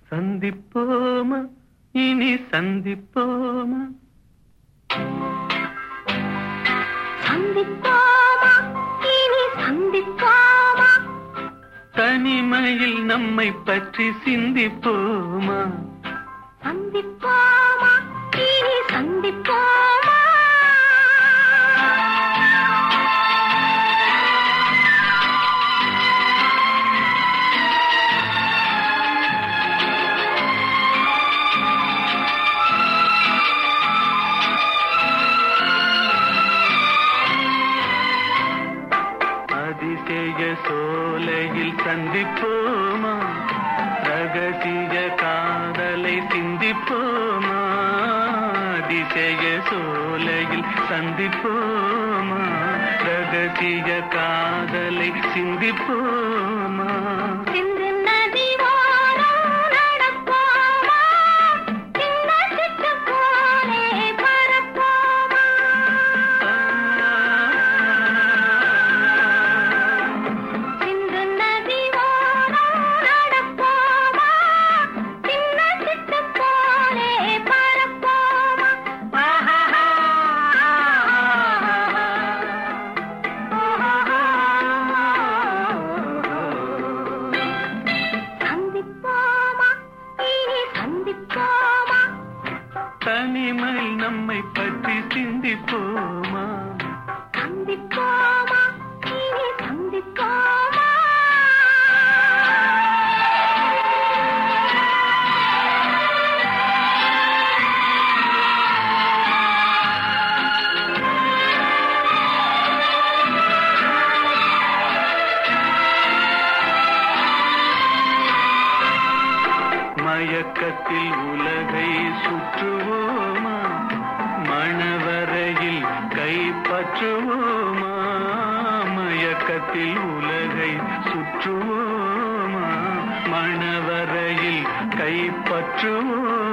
சந்திப்போமா இனி சந்திப்போமா சந்திப்போமா இனி சந்திப்போமா தனிமையில் நம்மை பற்றி சிந்திப்போமா சந்திப்போமா இனி சந்திப்போமா அதிசய சோலையில் சந்திப்போமா ரகசிய காதலை சிந்திப்போமா அதிசய சோலையில் சந்திப்போமா ரகசிய காதலை சிந்திப்போமா சிந்து நதி ஓரம் நடப்போமா சின்ன சிட்டு போலே பரப்போமா சிந்து நதி ஓரம் நடப்போமா சின்ன சிட்டு போலே பரப்போமா சந்திப்போமா இனி சந்திப்போமா தனிமையில் நம்மை பற்றி சிந்திப்போமா சந்திப்போமா இனி சந்திப்போமா மயக்கத்தில் உலகை சுற்றுவோமா மணவரையில் கைப்பற்றுவோமா மயக்கத்தில் உலகை சுற்றுவோமா மணவரையில் கைப்பற்றுவோமா